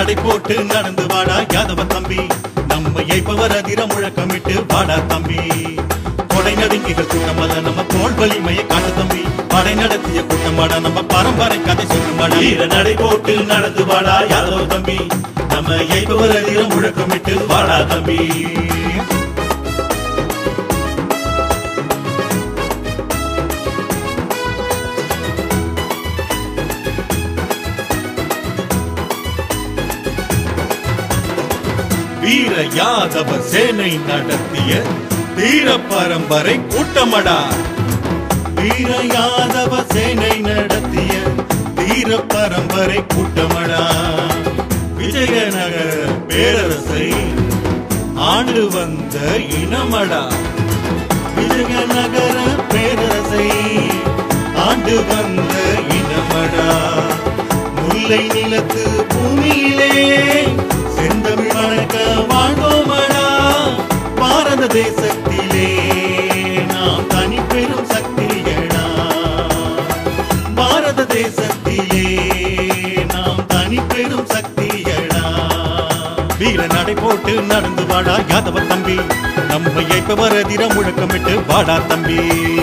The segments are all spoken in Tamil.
நடை போட்டு நடந்து வாடா யாதவ தம்பி நம்ம ஏய்ப்பவர் அதிர முழக்கமிட்டு வாடா தம்பி கொடை நடுங்கிகள் கூட்டம் அல்ல நம்ம தோல் வலிமையை காட்டு தம்பி படை நடத்திய கூட்டம் வாடா நம்ம பரம்பரை கதை சொல்லும் வாடா வீர நடை போட்டு நடந்து வாடா யாதவ தம்பி நம்ம ஏய்ப்பவர் அதிர முழக்கமிட்டு வாடா தம்பி வீர யாதவ சேனை நடத்திய தீர பரம்பரை கூட்டமடா வீர யாதவ சேனை நடத்திய தீர பரம்பரை கூட்டமடா விஜயநகர பேரரசை ஆண்டு வந்த இனமடா விஜயநகர பேரரசை ஆண்டு வந்த இனமடா முல்லை நிலத்து பூமியிலே செந்தமிழ் வணக்க வாழ்ந்தோமடா பாரத தேசத்திலே நாம் தனி பெரும் சக்தியடா பாரத தேசத்திலே நாம் தனி பெரும் சக்தியடா வீர நடை போட்டு நடந்து வாடா யாதவ தம்பி நம்ம ஏற்பவர் அதிர முழக்கமிட்டு வாடா தம்பி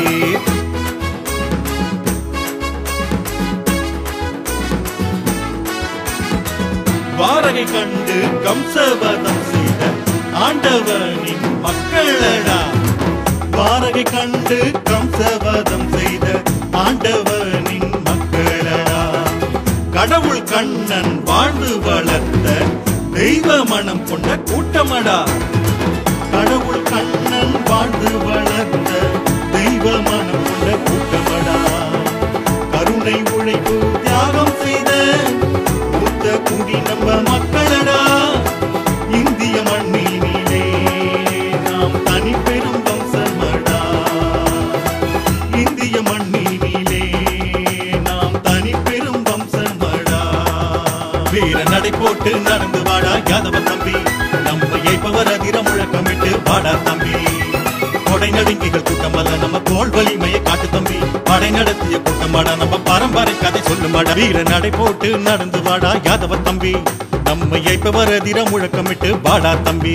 வாரகை கண்டு கம்சவதம் செய்த ஆண்டவனின் மக்களடா வாரகை கண்டு கம்சவதம் செய்த ஆண்டவனின் மக்களடா கடவுள் கண்ணன் வாழ்ந்து வளர்த்த தெய்வ மனம் கொண்ட கூட்டமடா கடவுள் கண்ணன் வாழ்ந்து வளர்த்த தெய்வ மனம் கொண்ட கூட்டமடா கருணை உழைப்பு தியாகம் செய்த மூத்த குடி நம்ம மக்களடா இந்திய மண்ணினிலே நாம் தனி பெரும் வம்சமடா இந்திய மண்ணினிலே நாம் தனி பெரும் வம்சமடா வீர நடை போட்டு நடந்து வாடா யாதவ தம்பி நம்ம ஏய்ப்பவர் அதிர முழக்கமிட்டு வாடா தம்பி கொடை நடுங்கிகள் கூட்டம் அல்ல நம்ம தோல் வலிமையை காட்டு தம்பி படை நடத்திய கூட்டம் வாடா நம்ம பரம்பரை கதை சொல்லும் வாடா வீர நடை போட்டு நடந்து வாடா யாதவ தம்பி நம்ம ஏய்ப்பவர் அதிர முழக்கமிட்டு வாடா தம்பி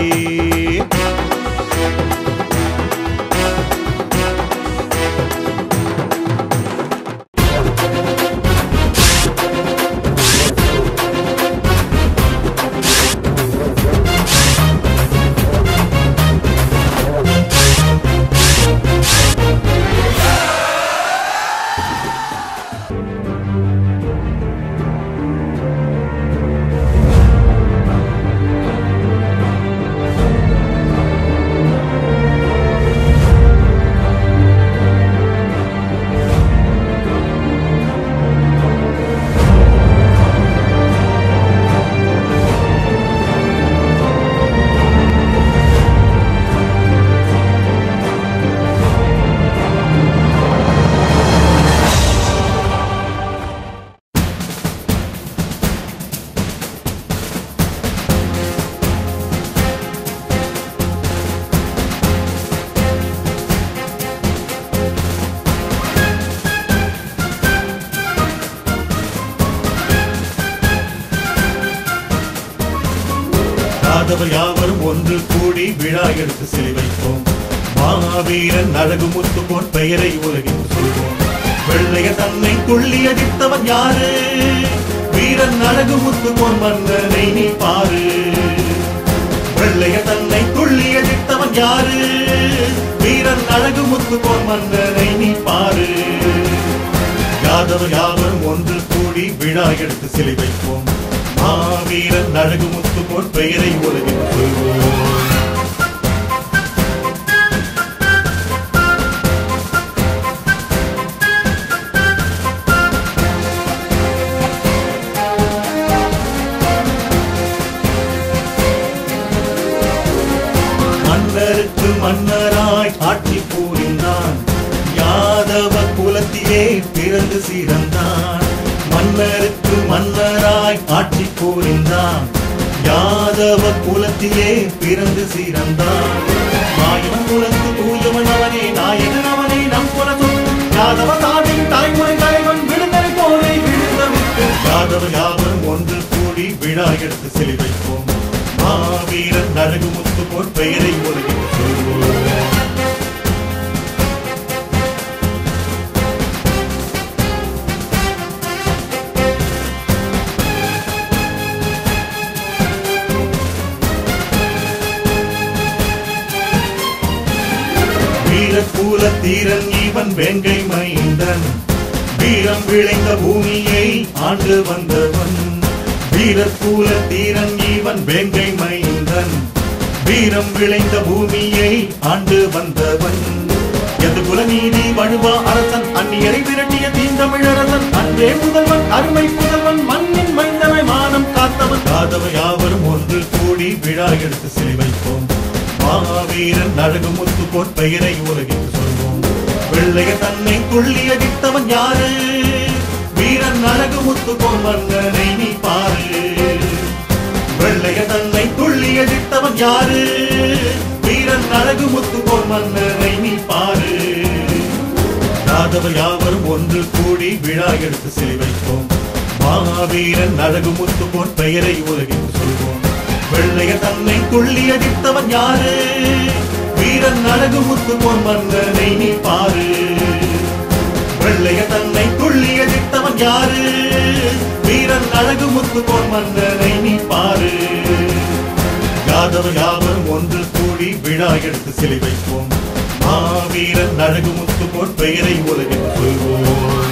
யாதவர் யாவரும் ஒன்று கூடி விழா எடுத்து சிலை வைப்போம் மாவீரன் அழகு முத்து போன் பெயரை உலகில் சொல்வோம் வெள்ளைய தன்னை துள்ளி அடித்தவன் யாரு வீரன் அழகு முத்து போன் மன்னனை நீ பாரு வெள்ளைய தன்னை துள்ளி அடித்தவன் யாரு வீரன் அழகு முத்து போன் மன்னனை நீ பாரு யாதவர் யாவரும் ஒன்று கூடி விழா எடுத்து சிலை வைப்போம் மாவீரன் அழகு முத்து போல் பெயரை உலகில் சொல்வோம் மன்னருக்கு மன்னராய் ஆட்சி புரிந்தான் யாதவ குலத்திலே பிறந்து சிறந்தான் மன்னருக்கு மன்னராய் ஆட்சி புரிந்தான் யாதவ குலத்திலே பிறந்து சிறந்தான் மாயவன் குலத்து தூயவன் அவனே நாயகன் அவனே நம் குல சொத்து யாதவ தாவின் தாய்மொழி தலைவன் விடுதலை போரை விழுந்தவிட்டு யாதவ யாவரும் ஒன்று கூடி கூடி விழா எடுத்து சிலை வைப்போம் மாவீரன் அழகு முத்து போல் பெயரை உலகில் சொல்வோம் வீரக்கூல தீரன் இவன் வேங்கை மைந்தன் வீரம் விளைந்த பூமியை ஆண்டு வந்தவன் வீரக்கூல தீரன் இவன் வேங்கை மைந்தன் வீரம் விளைந்த பூமியை ஆண்டு வந்தவன் எதுகுல நீதி வழுவா அரசன் அந்நியரை விரட்டிய தீந்தமிழரசன் அன்பே முதல்வன் அருமை புதல்வன் மண்ணின் மைந்தனை மானம் காத்தவன் காதவ யாவரும் ஒன்று கூடி விழா எடுத்து சிலை வைப்போம் மாவீரன் அழகு முத்து போல் பெயரை உலகிற்கு சொல்வோம் வெள்ளைய தன்னை துள்ளி அடித்தவன் யாரு வீரன் அழகு முத்து போல் மன்னனை நீ பாரு வெள்ளைய தன்னை துள்ளி அடித்தவன் யாரு வீரன் அழகு முத்து போல் மன்னனை நீ பாரு யாதவர் யாவரும் ஒன்று கூடி விழா எடுத்து சிலை வைப்போம் மாவீரன் அழகு முத்து போல் பெயரை உலகிற்கு சொல்வோம் வெள்ளைய தன்னை துள்ளி அடித்தவன் யாரு வீரன் அழகு முத்து போல் மன்னனை நீ பாரு வெள்ளைய தன்னை துள்ளி அடித்தவன் யாரு வீரன் அழகு முத்து போல் மன்னனை நீ பாரு யாதவர் யாவரும் ஒன்று கூடி விழா எடுத்து சிலை வைப்போம் மாவீரன் அழகு முத்து போல் பெயரை உலகில் சொல்வோம்